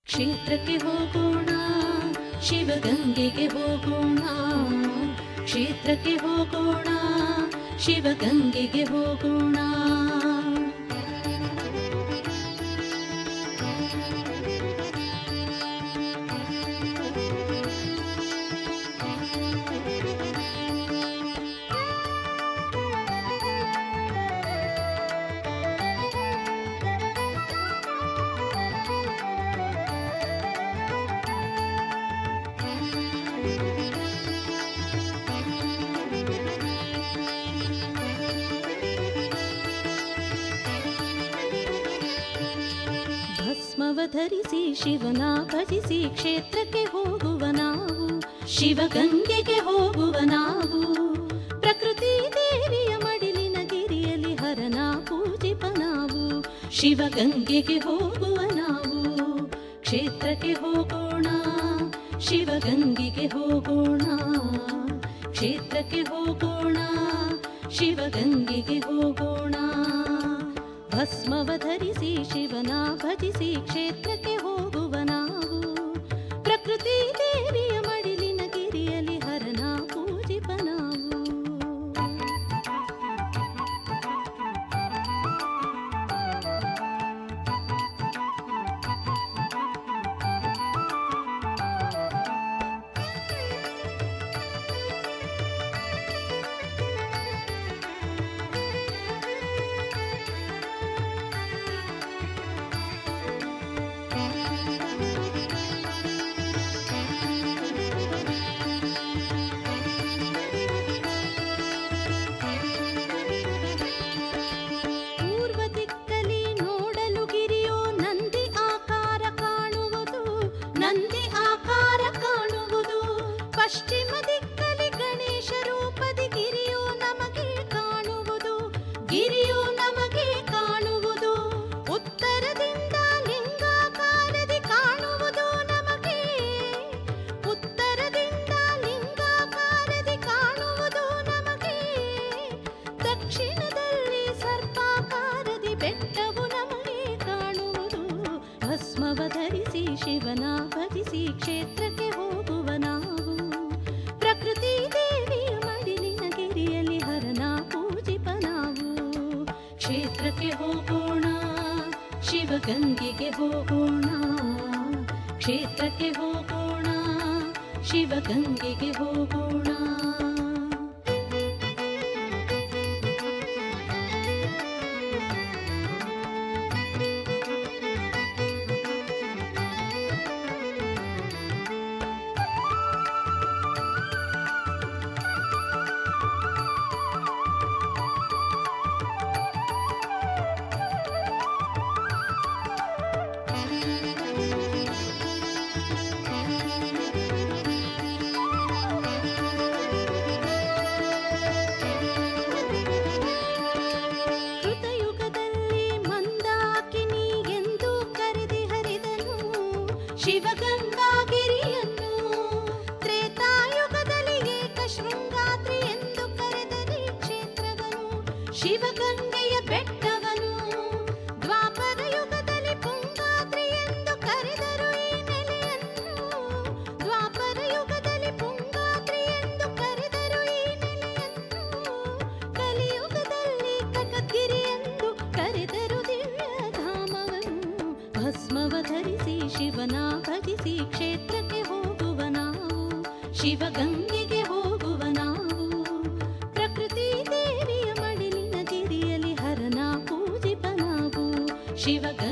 ಕ್ಷೇತ್ರಕ್ಕೆ ಹೋಗೋಣ ಶಿವಗಂಗೆಗೆ ಹೋಗೋಣ ಕ್ಷೇತ್ರಕ್ಕೆ ಹೋಗೋಣ ಶಿವಗಂಗೆಗೆ ಹೋಗೋಣ ಭಸ್ಮವ ಧರಿಸಿ ಶಿವನ ಭಜಿಸಿ ಕ್ಷೇತ್ರಕ್ಕೆ ಹೋಗುವ ನಾವು ಶಿವಗಂಗೆಗೆ ಹೋಗುವ ನಾವು ಪ್ರಕೃತಿ ದೇವಿಯ ಮಡಿಲಿನ ಗಿರಿಯಲ್ಲಿ ಹರನ ಪೂಜಿಪ ನಾವು ಶಿವಗಂಗೆಗೆ ಹೋಗುವ ನಾವು ಕ್ಷೇತ್ರಕ್ಕೆ ಹೋಗೋಣ ಶಿವಗಂಗೆಗೆ ಹೋಗೋಣ ಕ್ಷೇತ್ರಕ್ಕೆ ಹೋಗೋಣ ಶಿವಗಂಗೆಗೆ ಹೋಗೋಣ ಭಸ್ಮವ ಧರಿಸಿ ಶಿವನ ಭಜಿಸಿ ಕ್ಷೇತ್ರಕ್ಕೆ ಹೋಗುವ ನಾವು ಪ್ರಕೃತಿ ದೇವಿಯ ಮಡಿಲಿನ ಗಿರಿಯಲ್ಲಿ ಹರನ ಪೂಜಿಪ ನಾವು ಪೂರ್ವ ದಿಕ್ಕಲಿ ನೋಡಲು ಗಿರಿಯೋ ನಂದಿ ಆಕಾರ ಕಾಣುವುದು ನಂದಿ ಆಕಾರ ಕಾಣುವುದು ಪಶ್ಚಿಮ ದಿಕ್ಕಲಿ ಗಣೇಶ ರೂಪದಿ ಗಿರಿಯೋ ನಮಗೆ ಕಾಣುವುದು ಗಿರಿಯೋ ನಮಗೆ ಕಾಣುವುದು ಉತ್ತರದಿಂದ ಲಿಂಗಾಕಾರದಿ ಕಾಣುವುದು ನಮಗೆ ಉತ್ತರದಿಂದ ಲಿಂಗಾಕಾರದಿ ಕಾಣುವುದು ನಮಗೆ ದಕ್ಷಿಣದಲ್ಲಿ ಸರ್ಪಾಕಾರದಿ ಬೆಟ್ಟವು ನಮಗೆ ಕಾಣುವುದು ಭಸ್ಮವ ಧರಿಸಿ ಶಿವನ ಭಜಿಸಿ ಕ್ಷೇತ್ರಕ್ಕೆ ಹೋಗುವ ನಾವು ಪ್ರಕೃತಿ ದೇವಿಯ ಮಡಿಲಿನ ಗಿರಿಯಲ್ಲಿ ಹರನ ಪೂಜಿಪ ನಾವು ಕ್ಷೇತ್ರಕ್ಕೆ ಹೋಗೋಣ ಶಿವಗಂಗೆಗೆ ಹೋಗೋಣ ಕ್ಷೇತ್ರಕ್ಕೆ ಹೋಗೋಣ ಶಿವಗಂಗೆಗೆ ಹೋಗೋಣ ಕೃತಯುಗದಲ್ಲಿ ಮಂದಾಕಿನಿ ಎಂದು ಕರೆದಿ ಹರಿದನು ಶಿವಗಂಗಾಗಿರಿಯನ್ನು ತ್ರೇತಾಯುಗದಲ್ಲಿ ಏಕ ಶೃಂಗಾದ್ರಿ ಎಂದು ಕರೆದರಿ ಕ್ಷೇತ್ರವನು ಶಿವಗಂಗೆಯ ಬೆಟ್ಟವನು ದ್ವಾಪರ ಯುಗದಲ್ಲಿ ಪುಂಗಾದ್ರಿ ಎಂದು ಕರೆದರು ಈ ನೆಲೆಯನ್ನು ದ್ವಾಪರ ಯುಗದಲ್ಲಿ ಪುಂಗಾದ್ರಿ ಎಂದು ಕರೆದರು ಈ ನೆಲೆಯನ್ನು ಕಲಿಯುಗದಲ್ಲಿ ಕಕಗಿರಿ ಎಂದು ಕರೆದರು ದಿವ್ಯ ಧಾಮವನ್ನು ಭಸ್ಮವ ಧರಿಸಿ ಶಿವನ ಭಜಿಸಿ ಕ್ಷೇತ್ರಕ್ಕೆ ಹೋಗುವ ನಾವು ಶಿವಗಂಗೆಗೆ ಹೋಗುವ ನಾವು ಪ್ರಕೃತಿ ದೇವಿಯ ಮಡಿಲಿನ ಗಿರಿಯಲ್ಲಿ ಹರನ ಪೂಜಿಪ ನಾವು ಶಿವಗ